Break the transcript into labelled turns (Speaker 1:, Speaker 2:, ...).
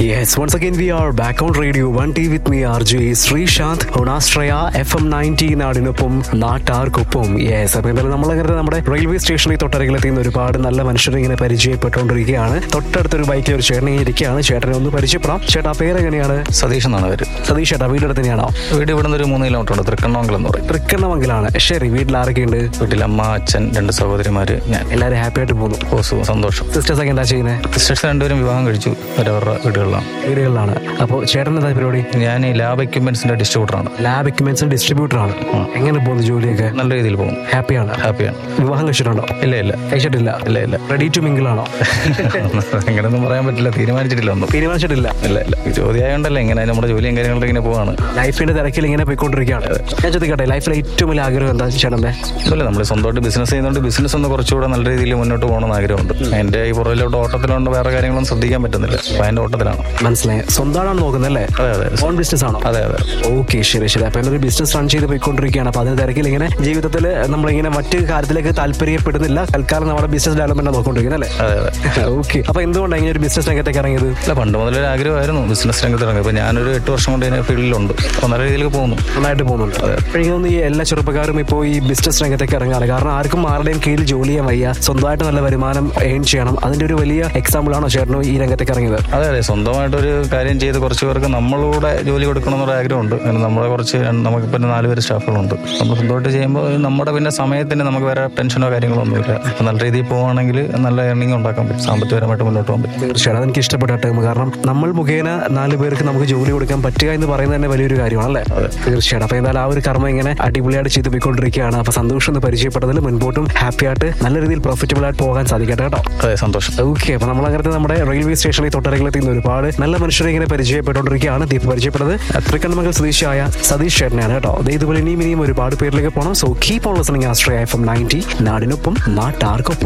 Speaker 1: Yes, once again we are back on Radio 1T with me RJ Sreesanth on Astraya FM 90 നാടിനൊപ്പം നാട്ടാർക്കൊപ്പം yes അപ്പൊ എന്തായാലും നമ്മളങ്ങനെ നമ്മുടെ റെയിൽവേ സ്റ്റേഷനിൽ തൊട്ടരകിലെത്തിയുന്ന ഒരുപാട് നല്ല മനുഷ്യരെ ഇങ്ങനെ പരിചയപ്പെട്ടുകൊണ്ടിരിക്കുകയാണ് തൊട്ടടുത്തൊരു ബൈക്കിൽ ഒരു ചേട്ടൻ ഇങ്ങനെ ഇരിക്കുകയാണ് ചേട്ടനെ ഒന്ന് പരിചയപ്പെടാം ചേട്ടാ പേരെങ്ങനെയാണ്
Speaker 2: സതീഷ് എന്നാണ് പേര്
Speaker 1: സതീഷ് ചേട്ടാ വീടിന്റെ തന്നെയാണോ
Speaker 2: വീട് ഇവിടുന്ന് ഒരു മൂന്ന് കിലോമീറ്റർ ഉണ്ട് തൃക്കണ്ണമംഗലം എന്ന് പറയും
Speaker 1: തൃക്കണ്ണമംഗലാണ് ശരി വീട്ടിൽ ആരൊക്കെയുണ്ട്
Speaker 2: വീട്ടിൽ അമ്മ അച്ഛൻ രണ്ട് സഹോദരിമാര് ഞാൻ
Speaker 1: എല്ലാവരും ഹാപ്പി ആയിട്ട് പോകുന്നു
Speaker 2: ഓ സു- സന്തോഷം
Speaker 1: സിസ്റ്റേഴ്സ് ഒക്കെ എന്താ ചെയ്യുന്നത്
Speaker 2: സിസ്റ്റേഴ്സ് രണ്ടുപേരും വിവാഹം കഴിച്ചു അവരവരുടെ വീടുകളിലാണ്
Speaker 1: വീടുകളിലാണ് അപ്പോൾ ചേട്ടൻ എന്താ പരിപാടി
Speaker 2: ഞാൻ ഈ ലാബ് എക്യുപ്മെന്റ്സിന്റെ ഡിസ്ട്രിബ്യൂട്ടറാണ്
Speaker 1: ലാബ് എക്യുപ്മെന്റ്സ് ഡിസ്ട്രിബ്യൂട്ടർ ആണ് എങ്ങനെ പോകുന്നു ജോലിയൊക്കെ
Speaker 2: നല്ല രീതിയിൽ പോകും
Speaker 1: ഹാപ്പിയാണ്
Speaker 2: ഹാപ്പിയാണ്
Speaker 1: വിവാഹം കഴിച്ചിട്ടുണ്ടോ
Speaker 2: ഇല്ല ഇല്ല
Speaker 1: കഴിച്ചിട്ടില്ല
Speaker 2: ഇല്ല ഇല്ല
Speaker 1: റെഡി ടു മിങ്കിൾ ആണോ
Speaker 2: അങ്ങനെയൊന്നും പറയാൻ പറ്റില്ല തീരുമാനിച്ചിട്ടില്ല ഒന്നും
Speaker 1: തീരുമാനിച്ചിട്ടില്ല
Speaker 2: ഇല്ല ഇല്ല ജോലി ആയതുകൊണ്ടല്ലേ ഇങ്ങനെ നമ്മുടെ ജോലിയും കാര്യങ്ങളൊക്കെ ഇങ്ങനെ പോവാണ്
Speaker 1: ലൈഫിന്റെ തിരക്കിൽ ഇങ്ങനെ പോയിക്കൊണ്ടിരിക്കുകയാണ് ഞാൻ ചോദിക്കട്ടെ ലൈഫിലെ ഏറ്റവും വലിയ ആഗ്രഹം എന്താ ചേട്ടന്റെ
Speaker 2: ഇല്ല നമ്മൾ സ്വന്തമായിട്ട് ബിസിനസ് ചെയ്യുന്നതുകൊണ്ട് ബിസിനസ് ഒന്ന് കുറച്ചുകൂടെ നല്ല രീതിയിൽ മുന്നോട്ട് പോകണമെന്ന് ആഗ്രഹമുണ്ട് എൻ്റെ ഈ പുറകിലോട്ട് ഓട്ടത്തിലുണ്ട് വേറെ കാര്യങ്ങളൊന്നും ശ്രദ്ധിക്കാൻ പറ്റുന്നില്ല അപ്പം അതിൻ്റെ ഓട്ടത്തിലാണ്
Speaker 1: മനസ്സിലായി സ്വന്തമാണ് നോക്കുന്നത് അല്ലേ
Speaker 2: അതെ അതെ
Speaker 1: ഓൺ ബിസിനസ് ആണോ
Speaker 2: അതെ അതെ
Speaker 1: ഓക്കെ ശരി ശരി അപ്പൊ എന്നൊരു ബിസിനസ് റൺ ചെയ്ത് പോയിക്കൊണ്ടിരിക്കുകയാണ് അപ്പൊ അതിന് തിരക്കിൽ ഇങ്ങനെ ജീവിതത്തിൽ നമ്മളിങ്ങനെ മറ്റ് കാര്യത്തിലേക്ക് താല്പര്യപ്പെടുന്നില്ല തൽക്കാലം നമ്മുടെ ബിസിനസ് ഡെവലപ്മെന്റ് നോക്കിക്കൊണ്ടിരിക്കുന്നത് അല്ലേ
Speaker 2: അതെ അതെ
Speaker 1: ഓക്കെ അപ്പൊ എന്തുകൊണ്ടാണ് ഇങ്ങനെ ഒരു ബിസിനസ് രംഗത്തേക്ക് ഇറങ്ങിയത്
Speaker 2: അല്ല പണ്ട് മുതലൊരു ആഗ്രഹമായിരുന്നു ബിസിനസ് രംഗത്ത് ഇറങ്ങി ഇപ്പം ഞാനൊരു എട്ട് വർഷം കൊണ്ട് ഇതിനെ ഫീൽഡിലുണ്ട് അപ്പോൾ നല്ല രീതിയിൽ പോകുന്നു
Speaker 1: നന്നായിട്ട് പോകുന്നുണ്ട് എനിക്ക് തോന്നുന്നു ഈ എല്ലാ ചെറുപ്പക്കാരും ഇപ്പോൾ ഈ ബിസിനസ് രംഗത്തേക്ക് ഇറങ്ങാറ് കാരണം ആർക്കും ആരുടെയും കീഴിൽ ജോലി ചെയ്യാൻ വയ്യ സ്വന്തമായിട്ട് നല്ല വരുമാനം ഏൺ ചെയ്യണം അതിന്റെ ഒരു വലിയ എക്സാമ്പിൾ ആണോ ചേട്ടനോ ഈ രംഗത്തേക്ക് ഇറങ്ങിയത്
Speaker 2: അതെ അതെ സ്വന്തമായിട്ടൊരു കാര്യം ചെയ്ത് കുറച്ച് പേർക്ക് നമ്മളൂടെ ജോലി കൊടുക്കണം എന്നൊരു ആഗ്രഹമുണ്ട് കാരണം നമ്മളെ കുറച്ച് നമുക്കിപ്പോൾ നാല് പേര് സ്റ്റാഫുകളുണ്ട് നമ്മൾ സ്വന്തമായിട്ട് ചെയ്യുമ്പോൾ നമ്മുടെ പിന്നെ സമയത്തിന് നമുക്ക് വേറെ ടെൻഷനോ കാര്യങ്ങളോ ഒന്നുമില്ല അപ്പം നല്ല രീതിയിൽ പോവുകയാണെങ്കിൽ നല്ല ഏർണിംഗ് ഉണ്ടാക്കാൻ പറ്റും സാമ്പത്തികപരമായിട്ട് മുന്നോട്ട് പോകാൻ പറ്റും
Speaker 1: തീർച്ചയായും അതെനിക്ക് ഇഷ്ടപ്പെട്ട ടേം കാരണം നമ്മൾ മുഖേന നാല് പേർക്ക് നമുക്ക് ജോലി കൊടുക്കാൻ പറ്റുക എന്ന് പറയുന്നത് തന്നെ വലിയൊരു കാര്യമാണ് അല്ലേ തീർച്ചയായും അപ്പൊ എന്തായാലും ആ ഒരു കർമ്മം ഇങ്ങനെ അടിപൊളിയായിട്ട് ചെയ്ത് പോയിക്കൊണ്ടിരിക്കുകയാണ് അപ്പൊ സന്തോഷം എന്ന് പരിചയപ്പെട്ടതിൽ മുൻപോട്ടും ഹാപ്പി ആയിട്ട് നല്ല രീതിയിൽ പ്രോഫിറ്റബിൾ ആയിട്ട് പോകാൻ സാധിക്കട്ടെ കേട്ടോ
Speaker 2: അതെ സന്തോഷം
Speaker 1: ഓക്കെ അപ്പൊ നമ്മൾ അങ്ങനത്തെ നമ്മുടെ റെയിൽവേ സ്റ്റേഷനിൽ തൊട്ടരകിലെത്തുന്ന ഒരുപാട് നല്ല മനുഷ്യരെ ഇങ്ങനെ പരിചയപ്പെട്ടുകൊണ്ടിരിക്കുകയാണ് ദീപ് പരിചയപ്പെട്ടത് തൃക്കണ്ണമംഗൽ സ്വദേശിയായ സതീഷ് ചേട്ടനാണ് കേട്ടോ ദേ ഇതുപോലെ ഇനിയും ഇനിയും ഒരുപാട് പേരിലേക്ക് പോകണം സോ കീപ് ഓൺ ലിസണിങ് ആസ്ട്രേ എഫ് എം നയൻറ്റി നാടിനൊപ്പം നാട്ടാർക്കൊപ്പം